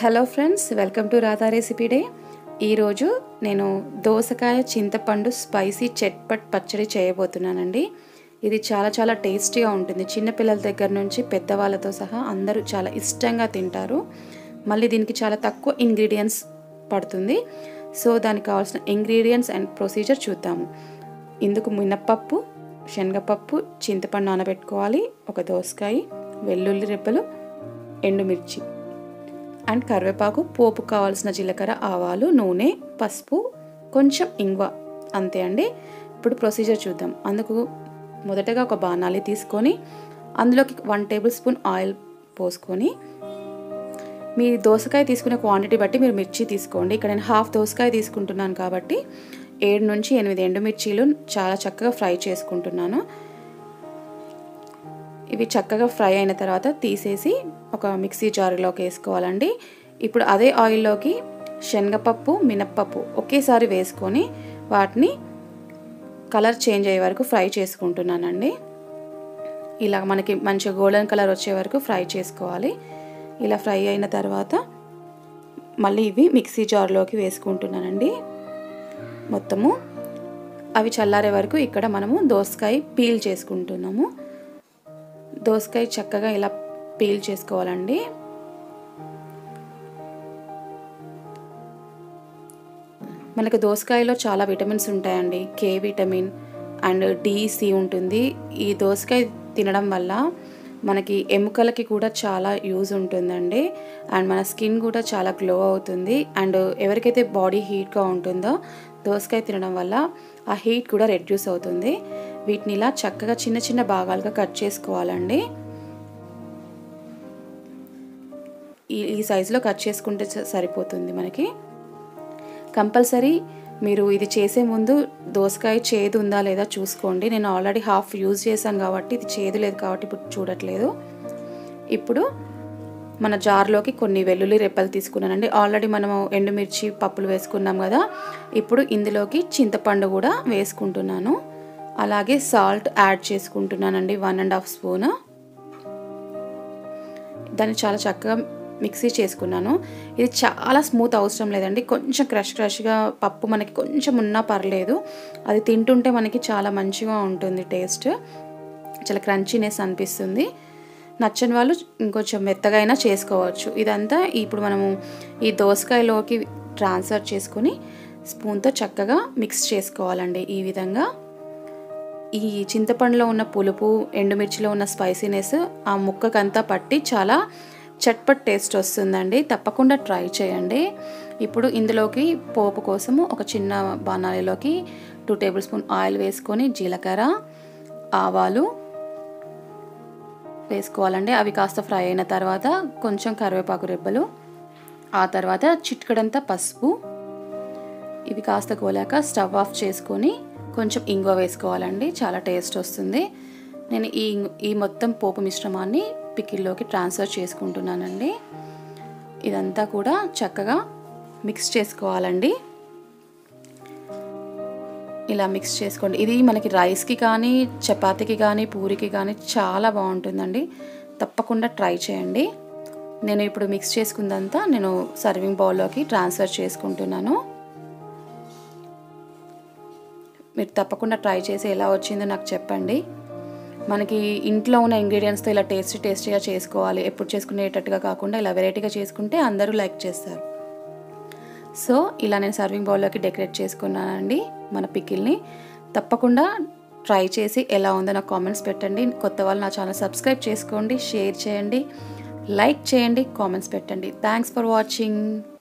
hello friends welcome to Radha recipe day ఈరోజు నేను దోసకాయ చింతపండు స్పైసీ చట్పట్ పచ్చడి చేయబోతున్నానండి ఇది చాలా చాలా టేస్టీగా ఉంటుంది చిన్నపిల్లల దగ్గర నుంచి పెద్దవాళ్ళతో సహా అందరూ చాలా ఇష్టంగా తింటారు మళ్ళీ దీనికి చాలా తక్కువ ఇంగ్రీడియంట్స్ పడుతుంది సో దానికి కావాల్సిన ఇంగ్రీడియంట్స్ అండ్ ప్రొసీజర్ చూద్దాము ఇందుకు మినప్పప్పు శనగపప్పు చింతపండు నానబెట్టుకోవాలి ఒక దోసకాయ వెల్లుల్లి రెబ్బలు ఎండుమిర్చి అండ్ కరివేపాకు పోపు కావాల్సిన జీలకర్ర ఆవాలు నూనె పసుపు కొంచెం ఇంగ్వ అంతే అండి ఇప్పుడు ప్రొసీజర్ చూద్దాం అందుకు మొదటగా ఒక బాణాలి తీసుకొని అందులోకి వన్ టేబుల్ స్పూన్ ఆయిల్ పోసుకొని మీ దోసకాయ తీసుకునే క్వాంటిటీ బట్టి మీరు మిర్చి తీసుకోండి ఇక్కడ నేను హాఫ్ దోసకాయ తీసుకుంటున్నాను కాబట్టి ఏడు నుంచి ఎనిమిది ఎండుమిర్చీలు చాలా చక్కగా ఫ్రై చేసుకుంటున్నాను ఇవి చక్కగా ఫ్రై అయిన తర్వాత తీసేసి ఒక మిక్సీ జార్లోకి వేసుకోవాలండి ఇప్పుడు అదే ఆయిల్లోకి శనగపప్పు మినప్పప్పు ఒకేసారి వేసుకొని వాటిని కలర్ చేంజ్ అయ్యే వరకు ఫ్రై చేసుకుంటున్నానండి ఇలా మనకి మంచిగా గోల్డెన్ కలర్ వచ్చే వరకు ఫ్రై చేసుకోవాలి ఇలా ఫ్రై అయిన తర్వాత మళ్ళీ ఇవి మిక్సీ జార్లోకి వేసుకుంటున్నానండి మొత్తము అవి చల్లారే వరకు ఇక్కడ మనము దోసకాయ పీల్ చేసుకుంటున్నాము దోసకాయ చక్కగా ఇలా పీల్ చేసుకోవాలండి మనకు దోసకాయలో చాలా విటమిన్స్ ఉంటాయండి కే విటమిన్ అండ్ డిసి ఉంటుంది ఈ దోసకాయ తినడం వల్ల మనకి ఎముకలకి కూడా చాలా యూజ్ ఉంటుందండి అండ్ మన స్కిన్ కూడా చాలా గ్లో అవుతుంది అండ్ ఎవరికైతే బాడీ హీట్గా ఉంటుందో దోసకాయ తినడం వల్ల ఆ హీట్ కూడా రెడ్యూస్ అవుతుంది వీటిని ఇలా చక్కగా చిన్న చిన్న భాగాలుగా కట్ చేసుకోవాలండి ఈ ఈ సైజులో కట్ చేసుకుంటే సరిపోతుంది మనకి కంపల్సరీ మీరు ఇది చేసే ముందు దోసకాయ చేదు ఉందా లేదా చూసుకోండి నేను ఆల్రెడీ హాఫ్ యూజ్ చేశాను కాబట్టి ఇది చేదు లేదు కాబట్టి ఇప్పుడు చూడట్లేదు ఇప్పుడు మన జార్లోకి కొన్ని వెల్లుల్లి రెప్పలు తీసుకున్నానండి ఆల్రెడీ మనము ఎండుమిర్చి పప్పులు వేసుకున్నాం కదా ఇప్పుడు ఇందులోకి చింతపండు కూడా వేసుకుంటున్నాను అలాగే సాల్ట్ యాడ్ చేసుకుంటున్నానండి వన్ అండ్ హాఫ్ స్పూన్ దాన్ని చాలా చక్కగా మిక్సీ చేసుకున్నాను ఇది చాలా స్మూత్ అవసరం లేదండి కొంచెం క్రష్ క్రష్గా పప్పు మనకి కొంచెం ఉన్నా పర్లేదు అది తింటుంటే మనకి చాలా మంచిగా ఉంటుంది టేస్ట్ చాలా క్రంచీనెస్ అనిపిస్తుంది నచ్చని వాళ్ళు ఇంకొంచెం మెత్తగా అయినా చేసుకోవచ్చు ఇదంతా ఇప్పుడు మనము ఈ దోసకాయలోకి ట్రాన్స్ఫర్ చేసుకుని స్పూన్తో చక్కగా మిక్స్ చేసుకోవాలండి ఈ విధంగా ఈ చింతపండులో ఉన్న పులుపు ఎండుమిర్చిలో ఉన్న స్పైసీనెస్ ఆ ముక్కకంతా పట్టి చాలా చట్పట్ టేస్ట్ వస్తుందండి తప్పకుండా ట్రై చేయండి ఇప్పుడు ఇందులోకి పోపు కోసము ఒక చిన్న బాణాలిలోకి టూ టేబుల్ స్పూన్ ఆయిల్ వేసుకొని జీలకర్ర ఆవాలు వేసుకోవాలండి అవి కాస్త ఫ్రై అయిన తర్వాత కొంచెం కరివేపాకు రెబ్బలు ఆ తర్వాత చిట్కడంతా పసుపు ఇవి కాస్త గోలాక స్టవ్ ఆఫ్ చేసుకొని కొంచెం ఇంగువ వేసుకోవాలండి చాలా టేస్ట్ వస్తుంది నేను ఈ ఈ మొత్తం పోపు మిశ్రమాన్ని పికిల్లోకి ట్రాన్స్ఫర్ చేసుకుంటున్నానండి ఇదంతా కూడా చక్కగా మిక్స్ చేసుకోవాలండి ఇలా మిక్స్ చేసుకోండి ఇది మనకి రైస్కి కానీ చపాతీకి కానీ పూరికి కానీ చాలా బాగుంటుందండి తప్పకుండా ట్రై చేయండి నేను ఇప్పుడు మిక్స్ చేసుకుందంతా నేను సర్వింగ్ బౌల్లోకి ట్రాన్స్ఫర్ చేసుకుంటున్నాను మీరు తప్పకుండా ట్రై చేసి ఎలా వచ్చిందో నాకు చెప్పండి మనకి ఇంట్లో ఉన్న ఇంగ్రీడియంట్స్తో ఇలా టేస్టీ టేస్టీగా చేసుకోవాలి ఎప్పుడు చేసుకునేటట్టుగా కాకుండా ఇలా వెరైటీగా చేసుకుంటే అందరూ లైక్ చేస్తారు సో ఇలా నేను సర్వింగ్ బౌల్లోకి డెకరేట్ చేసుకున్నానండి మన పికిల్ని తప్పకుండా ట్రై చేసి ఎలా ఉందో నాకు కామెంట్స్ పెట్టండి కొత్త వాళ్ళు నా ఛానల్ సబ్స్క్రైబ్ చేసుకోండి షేర్ చేయండి లైక్ చేయండి కామెంట్స్ పెట్టండి థ్యాంక్స్ ఫర్ వాచింగ్